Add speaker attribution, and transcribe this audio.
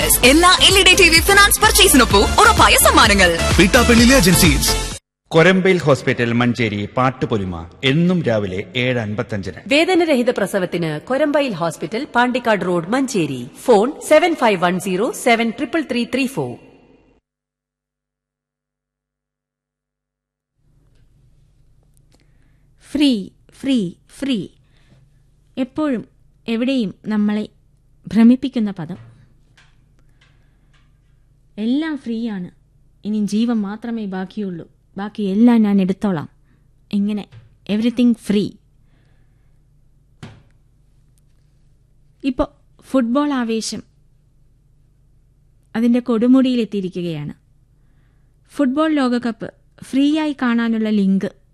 Speaker 1: agencies എല്ലാ L E D T V finance പർച്ചേസിനൊപ്പം ഉറപ്പായ സമ്മാനങ്ങൾ
Speaker 2: പീട്ടാപ്പള്ളി ഏജൻസീസ്
Speaker 3: കൊരമ്പയിൽ ഹോസ്പിറ്റൽ മഞ്ചേരി പാട്ടുപൊലിമ എന്നും രാവിലെ ഏഴ് അൻപത്തഞ്ചിന്
Speaker 4: വേദനരഹിത പ്രസവത്തിന് Korambayil hospital Pandikkad road Manjeri phone seven five one zero seven triple three three four
Speaker 5: free free free എപ്പോഴും എവിടെയും നമ്മളെ ഭ്രമിപ്പിക്കുന്ന പദം എല്ലാം ഫ്രീയാണ് ഇനി ജീവൻ മാത്രമേ ബാക്കിയുള്ളൂ ബാക്കി എല്ലാം ഞാൻ എടുത്തോളാം ഇങ്ങനെ എവറിത്തിങ് ഫ്രീ ഇപ്പോൾ ഫുട്ബോൾ ആവേശം അതിൻ്റെ കൊടുമുടിയിലെത്തിയിരിക്കുകയാണ് ഫുട്ബോൾ ലോകകപ്പ് ഫ്രീ ആയി കാണാനുള്ള ലിങ്ക്